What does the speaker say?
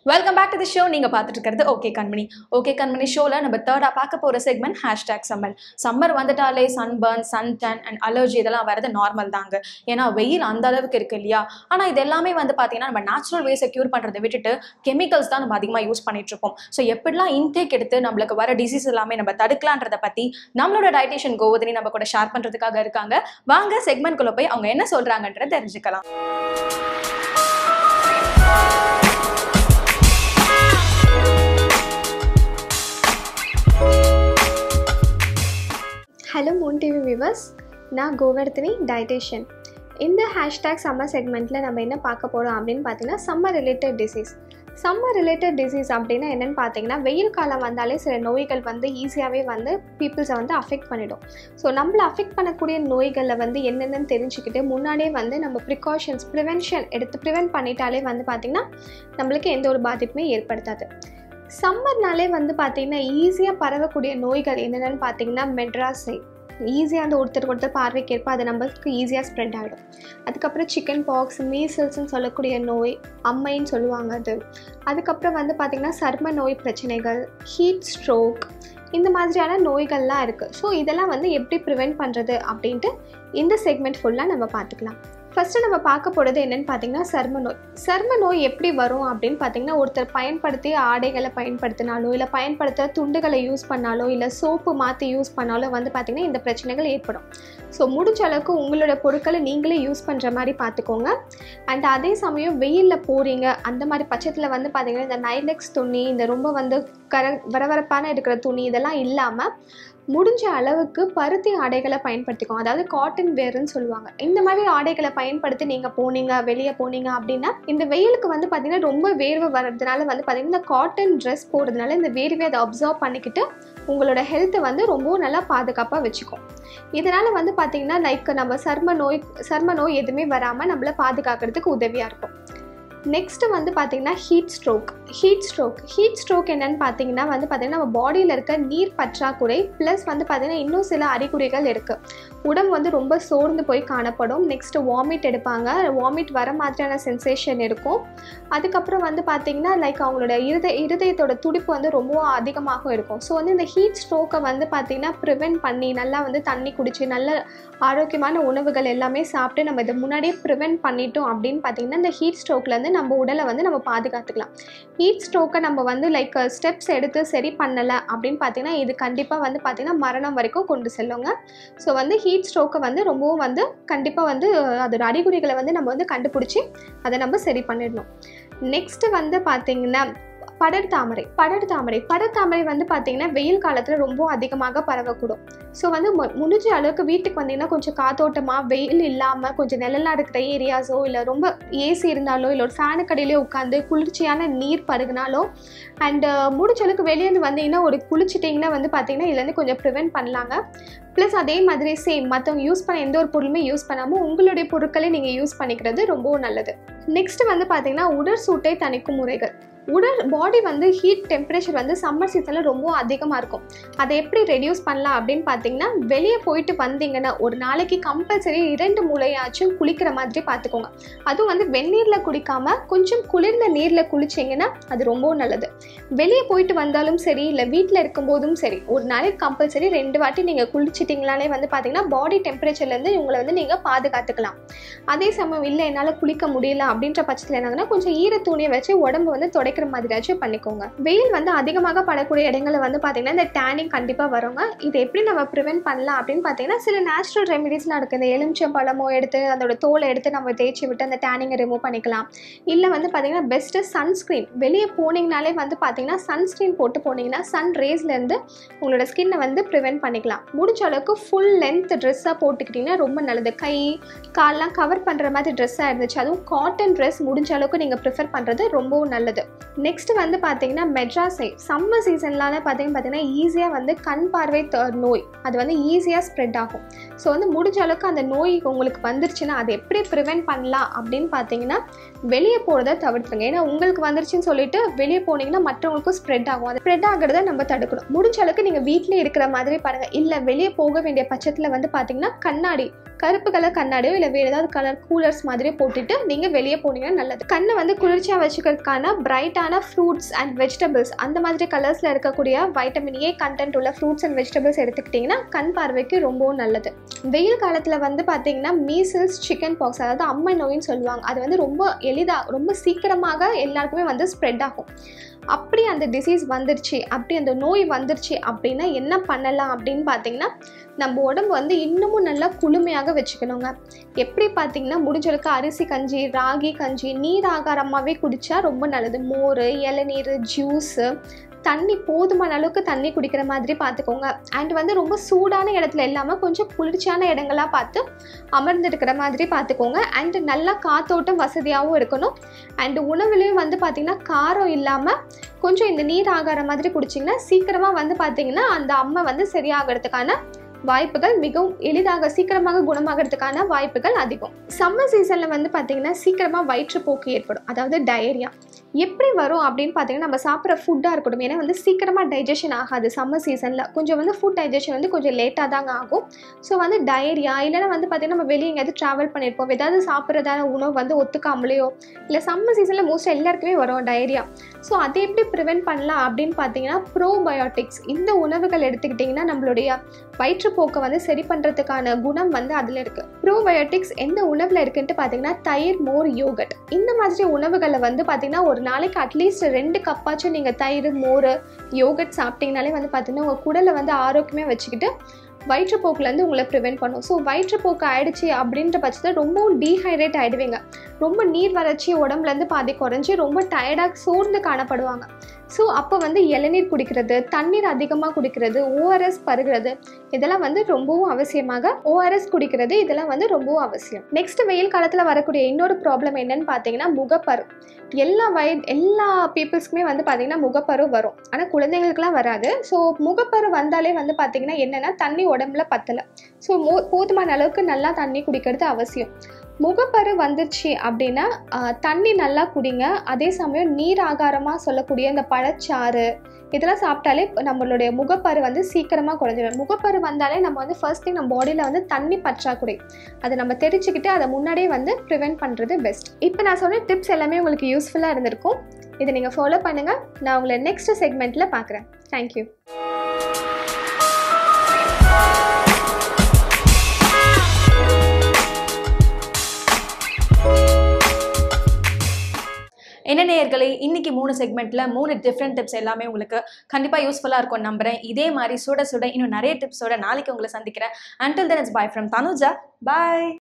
welcome back to the show நீங்கள் பார்த்துட்டு இருக்கிறது ஓகே கண்மணி ஓகே கண்மணி ஷோவில் நம்ம தேர்டாக பார்க்க போகிற செக்மெண்ட் ஹேஷ்டேக் சம்மர் சம்மர் வந்துட்டாலே sun burn sun tan and allergy இதெல்லாம் வரது நார்மல் தாங்க ஏன்னா வெயில் அந்த அளவுக்கு இருக்கு இல்லையா ஆனால் இது எல்லாமே வந்து பார்த்தீங்கன்னா நம்ம நேச்சுரல் வேஸை க்யூர் பண்ணுறதை விட்டுட்டு கெமிக்கல்ஸ் தான் நம்ம அதிகமாக யூஸ் பண்ணிட்டு இருக்கோம் ஸோ எப்படிலாம் இன்டேக் எடுத்து நம்மளுக்கு வர டிசீஸ் எல்லாமே நம்ம தடுக்கலான்றதை பற்றி நம்மளோட டயட்டிஷியன் கோவதினி நம்ம கூட ஷேர் பண்ணுறதுக்காக இருக்காங்க வாங்க செக்மெண்ட்குள்ளே போய் அவங்க என்ன சொல்கிறாங்கன்றதை தெரிஞ்சுக்கலாம் ஹலோ மூன் டிவி விவர்ஸ் நான் கோவர்தனி டயட்டிஷியன் இந்த ஹேஷ்டேக் சம்மர் செக்மெண்ட்டில் நம்ம என்ன பார்க்க போகிறோம் அப்படின்னு பார்த்தீங்கன்னா summer related disease summer related disease அப்படின்னா என்னென்னு பார்த்தீங்கன்னா வெயில் காலம் வந்தாலே சில நோய்கள் வந்து ஈஸியாகவே வந்து பீப்புள்ஸை வந்து அஃபெக்ட் பண்ணிடும் ஸோ நம்மளை அஃபெக்ட் பண்ணக்கூடிய நோய்களில் வந்து என்னென்னு தெரிஞ்சுக்கிட்டு முன்னாடியே வந்து நம்ம ப்ரிகாஷன்ஸ் ப்ரிவென்ஷன் எடுத்து ப்ரிவென்ட் பண்ணிட்டாலே வந்து பார்த்திங்கன்னா நம்மளுக்கு எந்த ஒரு பாதிப்புமே ஏற்படுத்தாது சம்மர்னாலே வந்து பார்த்திங்கன்னா ஈஸியாக பரவக்கூடிய நோய்கள் என்னென்னு பார்த்தீங்கன்னா மெட்ராஸை ஈஸியாக அந்த ஒருத்தருக்கு ஒருத்தர் பார்வைக்கு ஏற்ப அது நம்மளுக்கு ஈஸியாக ஸ்ப்ரெட் ஆகிடும் அதுக்கப்புறம் சிக்கன் பாக்ஸ் மீசல்ஸ்னு சொல்லக்கூடிய நோய் அம்மைன்னு சொல்லுவாங்க அது அதுக்கப்புறம் வந்து பார்த்திங்கன்னா சர்ம நோய் பிரச்சனைகள் ஹீட் ஸ்ட்ரோக் இந்த மாதிரியான நோய்கள்லாம் இருக்குது ஸோ இதெல்லாம் வந்து எப்படி ப்ரிவெண்ட் பண்ணுறது அப்படின்ட்டு இந்த செக்மெண்ட் ஃபுல்லாக நம்ம பார்த்துக்கலாம் ஃபஸ்ட்டு நம்ம பார்க்க போகிறது என்னென்னு பார்த்தீங்கன்னா சர்ம நோய் சர்ம நோய் எப்படி வரும் அப்படின்னு பார்த்தீங்கன்னா ஒருத்தர் பயன்படுத்திய ஆடைகளை பயன்படுத்தினாலோ இல்லை பயன்படுத்த துண்டுகளை யூஸ் பண்ணாலோ இல்லை சோப்பு மாற்றி யூஸ் பண்ணாலோ வந்து பார்த்திங்கன்னா இந்த பிரச்சனைகள் ஏற்படும் ஸோ முடிஞ்ச அளவுக்கு உங்களோட பொருட்களை நீங்களே யூஸ் பண்ணுற மாதிரி பார்த்துக்கோங்க அண்ட் அதே சமயம் வெயிலில் போகிறீங்க அந்த மாதிரி பட்சத்தில் வந்து பார்த்திங்கன்னா இந்த நைலெக்ஸ் துணி இந்த ரொம்ப வந்து கர வரவரப்பான இருக்கிற துணி இதெல்லாம் இல்லாமல் முடிஞ்ச அளவுக்கு பருத்தி ஆடைகளை பயன்படுத்திக்கோங்க அதாவது காட்டன் வேர்னு சொல்லுவாங்க இந்த மாதிரி ஆடைகளை பயன்படுத்தி நீங்கள் போனீங்க வெளியே போனீங்க அப்படின்னா இந்த வெயிலுக்கு வந்து பார்த்திங்கன்னா ரொம்ப வேர்வை வர்றதுனால வந்து பார்த்திங்கன்னா இந்த காட்டன் ட்ரெஸ் போடுறதுனால இந்த வேர்வை அதை அப்சர்வ் பண்ணிக்கிட்டு உங்களோட ஹெல்த்தை வந்து ரொம்பவும் நல்லா பாதுகாப்பாக வச்சுக்கும் இதனால் வந்து பார்த்திங்கன்னா லைக் நம்ம சர்ம நோய் சர்ம நோய் எதுவுமே வராமல் நம்மளை பாதுகாக்கிறதுக்கு உதவியாக இருக்கும் நெக்ஸ்ட்டு வந்து பார்த்திங்கன்னா heat stroke heat stroke heat stroke என்னென்னு பார்த்தீங்கன்னா வந்து பார்த்திங்கன்னா நம்ம பாடியில் இருக்க நீர் பற்றாக்குறை ப்ளஸ் வந்து பார்த்திங்கன்னா இன்னும் சில அறிகுறிகள் இருக்குது உடம்பு வந்து ரொம்ப சோர்ந்து போய் காணப்படும் நெக்ஸ்ட்டு வாமிட் எடுப்பாங்க வாமிட் வர மாதிரியான சென்சேஷன் இருக்கும் அதுக்கப்புறம் வந்து பார்த்திங்கன்னா லைக் அவங்களோட இருதய இருதயத்தோட துடிப்பு வந்து ரொம்ப அதிகமாகவும் இருக்கும் ஸோ வந்து இந்த ஹீட் ஸ்ட்ரோக்கை வந்து பார்த்திங்கன்னா ப்ரிவென்ட் பண்ணி நல்லா வந்து தண்ணி குடித்து நல்ல ஆரோக்கியமான உணவுகள் எல்லாமே சாப்பிட்டு நம்ம இதை முன்னாடியே ப்ரிவென்ட் பண்ணிட்டோம் அப்படின்னு பார்த்திங்கன்னா இந்த ஹீட் ஸ்ட்ரோக்லேருந்து நம்ம உடலை வந்து நம்ம பாதுகாத்துக்கலாம் ஹீட் ஸ்ட்ரோக்கை நம்ம வந்து லைக் ஸ்டெப்ஸ் எடுத்து சரி பண்ணலை அப்படின்னு பார்த்தீங்கன்னா இது கண்டிப்பாக வந்து பார்த்திங்கன்னா மரணம் வரைக்கும் கொண்டு செல்லுங்க ஸோ வந்து ஹீட் ஸ்ட்ரோக்கை வந்து ரொம்பவும் வந்து கண்டிப்பாக வந்து அதோட அறிகுறிகளை வந்து நம்ம வந்து கண்டுபிடிச்சி அதை நம்ம சரி பண்ணிடணும் நெக்ஸ்ட்டு வந்து பார்த்திங்கன்னா படர் தாமரை படர் தாமரை படர் தாமரை வந்து பார்த்திங்கன்னா வெயில் காலத்தில் ரொம்ப அதிகமாக பரவக்கூடும் ஸோ வந்து மு முடிஞ்ச அளவுக்கு வீட்டுக்கு வந்தீங்கன்னா கொஞ்சம் காத்தோட்டமாக வெயில் இல்லாமல் கொஞ்சம் நிழலாக இருக்கிற ஏரியாஸோ இல்லை ரொம்ப ஏசி இருந்தாலோ இல்லை ஒரு ஃபேனு கடையிலே உட்காந்து குளிர்ச்சியான நீர் பருகினாலோ அண்டு முடிஞ்ச அளவுக்கு வெளியேருந்து வந்தீங்கன்னா ஒரு குளிச்சிட்டிங்கன்னா வந்து பார்த்திங்கன்னா இதுலேருந்து கொஞ்சம் ப்ரிவென்ட் பண்ணலாங்க ப்ளஸ் அதே மாதிரி சேம் மற்றவங்க யூஸ் பண்ண எந்த ஒரு பொருளுமே யூஸ் பண்ணாமல் உங்களுடைய பொருட்களை நீங்கள் யூஸ் பண்ணிக்கிறது ரொம்பவும் நல்லது நெக்ஸ்ட் வந்து பார்த்திங்கன்னா உடற் சூட்டை தணிக்கும் முறைகள் உடல் பாடி வந்து ஹீட் டெம்பரேச்சர் வந்து சம்மர் சீசனில் ரொம்ப அதிகமாக இருக்கும் அதை எப்படி ரெடியூஸ் பண்ணலாம் அப்படின்னு பார்த்தீங்கன்னா வெளியே போயிட்டு வந்தீங்கன்னா ஒரு நாளைக்கு கம்பல்சரி இரண்டு மூளையாச்சும் குளிக்கிற மாதிரி பார்த்துக்கோங்க அதுவும் வந்து வெந்நீரில் குளிக்காமல் கொஞ்சம் குளிர்ந்த நீரில் குளிச்சிங்கன்னா அது ரொம்பவும் நல்லது வெளியே போயிட்டு வந்தாலும் சரி இல்லை வீட்டில் இருக்கும்போதும் சரி ஒரு நாளைக்கு கம்பல்சரி ரெண்டு வாட்டி நீங்கள் குளிச்சிட்டிங்களாலே வந்து பார்த்தீங்கன்னா பாடி டெம்பரேச்சர்லேருந்து உங்களை வந்து நீங்கள் பாதுகாத்துக்கலாம் அதே சமயம் இல்லை என்னால் குளிக்க முடியல அப்படின்ற பட்சத்தில் என்னங்கன்னா கொஞ்சம் ஈர துணியை வச்சு உடம்பு வந்து தொடை கிடைக்கிற மாதிரியாச்சும் பண்ணிக்கோங்க வெயில் வந்து அதிகமாக படக்கூடிய இடங்களில் வந்து பார்த்தீங்கன்னா இந்த டேனிங் கண்டிப்பாக வருங்க இது எப்படி நம்ம ப்ரிவென்ட் பண்ணலாம் அப்படின்னு பார்த்தீங்கன்னா சில நேச்சுரல் ரெமிடிஸ்லாம் இருக்குது இந்த எலுமிச்சம் பழமோ எடுத்து அதோட தோலை எடுத்து நம்ம தேய்ச்சி விட்டு அந்த டேனிங்கை ரிமூவ் பண்ணிக்கலாம் இல்லை வந்து பார்த்தீங்கன்னா பெஸ்ட்டு சன்ஸ்க்ரீன் வெளியே போனீங்கனாலே வந்து பார்த்தீங்கன்னா சன்ஸ்க்ரீன் போட்டு போனீங்கன்னா சன் ரேஸ்லேருந்து உங்களோட ஸ்கின்னை வந்து ப்ரிவென்ட் பண்ணிக்கலாம் முடிஞ்ச அளவுக்கு ஃபுல் லென்த் ட்ரெஸ்ஸாக போட்டுக்கிட்டிங்கன்னா ரொம்ப நல்லது கை கால்லாம் கவர் பண்ணுற மாதிரி ட்ரெஸ்ஸாக இருந்துச்சு அதுவும் காட்டன் ட்ரெஸ் முடிஞ்ச அளவுக்கு நீங்கள் ப்ரிஃபர் பண்ணுறது ரொம்பவும் நல்லது நெக்ஸ்ட் வந்து பார்த்தீங்கன்னா மெட்ராஸை சம்மர் சீசன்லால பார்த்தீங்கன்னா பார்த்தீங்கன்னா ஈஸியாக வந்து கண் பார்வை நோய் அது வந்து ஈஸியாக ஸ்ப்ரெட் ஆகும் ஸோ வந்து முடிஞ்ச அளவுக்கு அந்த நோய் உங்களுக்கு வந்துருச்சுன்னா அதை எப்படி ப்ரிவென்ட் பண்ணலாம் அப்படின்னு பார்த்தீங்கன்னா வெளியே போகிறத தவிர்த்துருங்க ஏன்னா உங்களுக்கு வந்துருச்சுன்னு சொல்லிட்டு வெளியே போனீங்கன்னா மற்றவங்களுக்கும் ஸ்ப்ரெட் ஆகும் அது ஸ்ப்ரெட் ஆகிறத நம்ம தடுக்கணும் முடிஞ்ச அளவுக்கு நீங்கள் வீட்டிலே இருக்கிற மாதிரி பாருங்கள் இல்லை வெளியே போக வேண்டிய பட்சத்தில் வந்து பார்த்தீங்கன்னா கண்ணாடி கருப்பு கலர் கண்ணாடியோ இல்லை வேறு ஏதாவது கலர் கூலர்ஸ் மாதிரியோ போட்டுட்டு நீங்கள் வெளியே போனீங்கன்னா நல்லது கண்ணை வந்து குளிர்ச்சியாக வச்சுக்கிறதுக்கான பிரைட்டான ஃப்ரூட்ஸ் அண்ட் வெஜிடபிள்ஸ் அந்த மாதிரி கலர்ஸில் இருக்கக்கூடிய வைட்டமின் ஏ கண்டென்ட் உள்ள ஃப்ரூட்ஸ் அண்ட் வெஜிடபிள்ஸ் எடுத்துக்கிட்டிங்கன்னா கண் பார்வைக்கு ரொம்பவும் நல்லது வெயில் காலத்தில் வந்து பார்த்தீங்கன்னா மீசல்ஸ் சிக்கன் பாக்ஸ் அதாவது அம்மை நோயின்னு சொல்லுவாங்க அது வந்து ரொம்ப எளிதாக ரொம்ப சீக்கிரமாக எல்லாருக்குமே வந்து ஸ்ப்ரெட் ஆகும் அப்படி அந்த டிசீஸ் வந்துருச்சு அப்படி அந்த நோய் வந்துருச்சு அப்படின்னா என்ன பண்ணலாம் அப்படின்னு பார்த்தீங்கன்னா நம்ம உடம்பு வந்து இன்னமும் நல்லா குளுமையாக வச்சுக்கணுங்க எப்படி பார்த்தீங்கன்னா முடிஞ்சளவுக்கு அரிசி கஞ்சி ராகி கஞ்சி நீர் ஆகாரமாகவே குடித்தா ரொம்ப நல்லது மோர் இளநீர் ஜூஸு தண்ணி போதுமான அளவுக்கு தண்ணி குடிக்கிற மாதிரி பார்த்துக்கோங்க அண்ட் வந்து ரொம்ப சூடான இடத்துல இல்லாமல் கொஞ்சம் குளிர்ச்சியான இடங்களா பார்த்து அமர்ந்துருக்கிற மாதிரி பார்த்துக்கோங்க அண்ட் நல்லா காத்தோட்டம் வசதியாகவும் இருக்கணும் அண்ட் உணவுலேயும் வந்து பார்த்திங்கன்னா காரம் இல்லாமல் கொஞ்சம் இந்த நீர் ஆகார மாதிரி குடிச்சிங்கன்னா சீக்கிரமாக வந்து பார்த்திங்கன்னா அந்த அம்மை வந்து சரியாகிறதுக்கான வாய்ப்புகள் மிகவும் எளிதாக சீக்கிரமாக குணமாகிறதுக்கான வாய்ப்புகள் அதிகம் சம்மர் சீசனில் வந்து பார்த்திங்கன்னா சீக்கிரமாக வயிற்றுப்போக்கு ஏற்படும் அதாவது டயரியா எப்படி வரும் அப்படின்னு பார்த்தீங்கன்னா நம்ம சாப்பிட்ற ஃபுட்டாக இருக்கட்டும் ஏன்னா வந்து சீக்கிரமாக டைஜஷன் ஆகாது சம்மர் சீசனில் கொஞ்சம் வந்து ஃபுட் டைஜஷன் வந்து கொஞ்சம் லேட்டாக தாங்க ஆகும் ஸோ வந்து டயரியா இல்லைன்னா வந்து பார்த்திங்கன்னா நம்ம வெளியே எங்கேயாவது ட்ராவல் பண்ணியிருப்போம் ஏதாவது சாப்பிட்றதான உணவு வந்து ஒத்துக்காமலையோ இல்லை சம்மர் சீசனில் மோஸ்ட்டாக எல்லாருக்குமே வரும் டயரியா ஸோ அதை எப்படி ப்ரிவென்ட் பண்ணலாம் அப்படின்னு பார்த்தீங்கன்னா ப்ரோபயோட்டிக்ஸ் இந்த உணவுகள் எடுத்துக்கிட்டிங்கன்னா நம்மளுடைய வயிற்றுப்போக்கை வந்து சரி பண்ணுறதுக்கான குணம் வந்து அதில் இருக்குது ப்ரோபயோட்டிக்ஸ் எந்த உணவில் இருக்குன்ட்டு பார்த்தீங்கன்னா தயிர் மோர் யோகட் இந்த மாதிரி உணவுகளை வந்து பார்த்திங்கன்னா ஒரு நாளைக்கு அட்லீஸ்ட் ரெண்டு கப்பாச்சும் நீங்கள் தயிர் மோர் யோகட் சாப்பிட்டீங்கனாலே வந்து பார்த்திங்கன்னா உங்கள் குடலை வந்து ஆரோக்கியமாக வச்சுக்கிட்டு வயிற்றுப்போக்குலேருந்து உங்களை ப்ரிவென்ட் பண்ணும் ஸோ வயிற்றுப்போக்கு ஆயிடுச்சு அப்படின்ற பட்சத்தில் ரொம்பவும் டீஹைட்ரேட் ஆகிடுவீங்க ரொம்ப நீர் வறட்சி உடம்புலேருந்து பாதி குறைஞ்சி ரொம்ப டயர்டாக சோர்ந்து காணப்படுவாங்க ஸோ அப்போ வந்து இளநீர் குடிக்கிறது தண்ணீர் அதிகமாக குடிக்கிறது ஓஆர்எஸ் பருகிறது இதெல்லாம் வந்து ரொம்பவும் அவசியமாக ஓஆர்எஸ் குடிக்கிறது இதெல்லாம் வந்து ரொம்பவும் அவசியம் நெக்ஸ்ட் வெயில் காலத்தில் வரக்கூடிய இன்னொரு ப்ராப்ளம் என்னன்னு பார்த்தீங்கன்னா முகப்பரு எல்லா வய எல்லா பீப்புள்ஸ்க்குமே வந்து பார்த்திங்கன்னா முகப்பரு வரும் ஆனால் குழந்தைங்களுக்குலாம் வராது ஸோ முகப்பரு வந்தாலே வந்து பார்த்திங்கன்னா என்னென்னா தண்ணி உடம்புல பத்தலை ஸோ மோ போதுமான அளவுக்கு நல்லா தண்ணி குடிக்கிறது அவசியம் முகப்பரு வந்துருச்சு அப்படின்னா ஆஹ், தண்ணி நல்லா குடிங்க அதே சமயம் நீர் ஆகாரமாக சொல்லக்கூடிய இந்த பழச்சாறு இதெல்லாம் சாப்பிட்டாலே நம்மளுடைய முகப்பரு வந்து சீக்கிரமாக குறைஞ்சிடும் முகப்பரு வந்தாலே நம்ம வந்து ஃபர்ஸ்ட் திங் நம்ம பாடியில் வந்து தண்ணி பற்றாக்குறை அதை நம்ம தெரிஞ்சுக்கிட்டு அதை முன்னாடியே வந்து ப்ரிவென்ட் பண்ணுறது பெஸ்ட் இப்போ நான் சொன்ன டிப்ஸ் எல்லாமே உங்களுக்கு யூஸ்ஃபுல்லாக இருந்திருக்கும் இதை நீங்கள் ஃபாலோ பண்ணுங்கள் நான் உங்களை நெக்ஸ்ட் செக்மெண்ட்டில் பார்க்குறேன் தேங்க்யூ என்ன நேயர்களே இன்னைக்கு மூணு செக்மெண்ட்ல மூணு டிஃப்ரெண்ட் டிப்ஸ் எல்லாமே உங்களுக்கு கண்டிப்பா யூஸ்ஃபுல்லா இருக்கும் நம்புறேன் இதே மாதிரி சுட சுட இன்னும் நிறைய டிப்ஸோட நாளைக்கு உங்களை சந்திக்கிறேன் until then it's bye from Tanuja bye